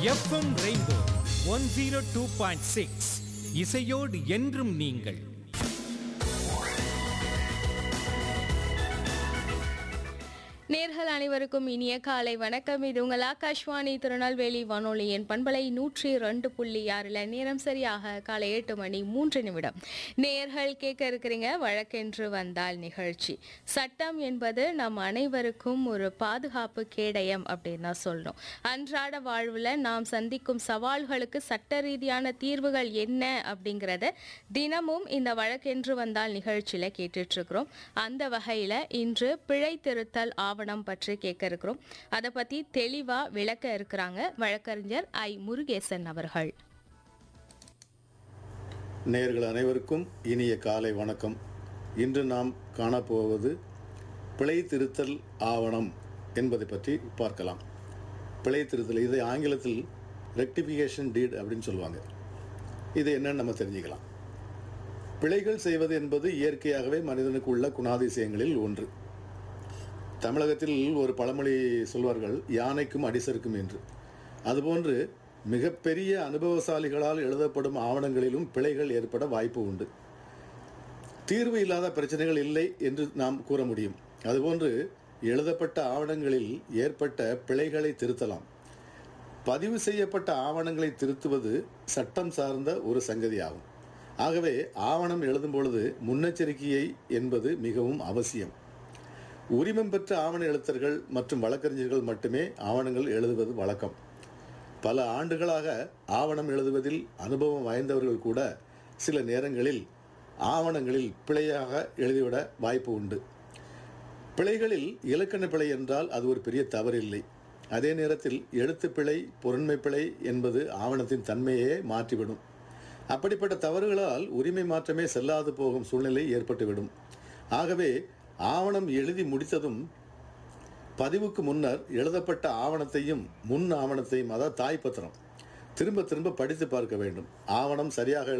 FM rainbow one zero two point six இசையோடு என்றும் நீங்கள் நேர்கள் அனைவருக்கும் இனிய காலை வணக்கம் இது உங்கள் ஆகாஷ்வாணி திருநெல்வேலி வானொலியின் பண்பலை நூற்றி ரெண்டு புள்ளி ஆறில் நேரம் சரியாக காலை எட்டு மணி மூன்று நிமிடம் நேர்கள் கேட்க இருக்கிறீங்க வழக்கென்று வந்தால் நிகழ்ச்சி சட்டம் என்பது நம் அனைவருக்கும் ஒரு பாதுகாப்பு கேடயம் அப்படின்னு தான் சொல்லணும் அன்றாட வாழ்வில் நாம் சந்திக்கும் சவால்களுக்கு சட்ட ரீதியான தீர்வுகள் என்ன அப்படிங்கிறத தினமும் இந்த வழக்கென்று வந்தால் நிகழ்ச்சியில் கேட்டுட்டு இருக்கிறோம் அந்த வகையில் இன்று பிழை திருத்தல் ஆவணம் பற்றி கேட்க இருக்கிறோம் அதை பற்றி தெளிவாக விளக்க இருக்கிறாங்க வழக்கறிஞர் ஐ முருகேசன் அவர்கள் நேயர்கள் அனைவருக்கும் இனிய காலை வணக்கம் இன்று நாம் காணப்போவது பிழை திருத்தல் ஆவணம் என்பதை பற்றி பார்க்கலாம் பிழை திருத்தல் இதை ஆங்கிலத்தில் ரெக்டிஃபிகேஷன் டீட் அப்படின்னு சொல்லுவாங்க இது என்னன்னு நம்ம தெரிஞ்சுக்கலாம் பிழைகள் செய்வது என்பது இயற்கையாகவே மனிதனுக்கு உள்ள குணாதிசயங்களில் ஒன்று தமிழகத்தில் ஒரு பழமொழி சொல்வார்கள் யானைக்கும் அடிசருக்கும் என்று அதுபோன்று மிகப்பெரிய அனுபவசாலிகளால் எழுதப்படும் ஆவணங்களிலும் பிழைகள் ஏற்பட வாய்ப்பு உண்டு தீர்வு இல்லாத பிரச்சனைகள் இல்லை என்று நாம் கூற முடியும் அதுபோன்று எழுதப்பட்ட ஆவணங்களில் ஏற்பட்ட பிழைகளை திருத்தலாம் பதிவு செய்யப்பட்ட ஆவணங்களை திருத்துவது சட்டம் சார்ந்த ஒரு சங்கதியாகும் ஆகவே ஆவணம் எழுதும் பொழுது முன்னெச்சரிக்கையை என்பது மிகவும் அவசியம் உரிமம் பெற்ற ஆவண எழுத்தர்கள் மற்றும் வழக்கறிஞர்கள் மட்டுமே ஆவணங்கள் எழுதுவது வழக்கம் பல ஆண்டுகளாக ஆவணம் எழுதுவதில் அனுபவம் வாய்ந்தவர்கள் கூட சில நேரங்களில் ஆவணங்களில் பிழையாக எழுதிவிட வாய்ப்பு உண்டு பிழைகளில் இலக்கண பிழை என்றால் அது ஒரு பெரிய தவறில்லை அதே நேரத்தில் எழுத்து பிழை பொருண்மை பிழை என்பது ஆவணத்தின் தன்மையே மாற்றிவிடும் அப்படிப்பட்ட தவறுகளால் உரிமை மாற்றமே செல்லாது போகும் சூழ்நிலை ஏற்பட்டுவிடும் ஆகவே ஆவணம் எழுதி முடித்ததும் பதிவுக்கு முன்னர் எழுதப்பட்ட ஆவணத்தையும் முன் ஆவணத்தையும் அதாவது தாய்ப்பத்திரம் திரும்ப திரும்ப படித்து பார்க்க வேண்டும் ஆவணம் சரியாக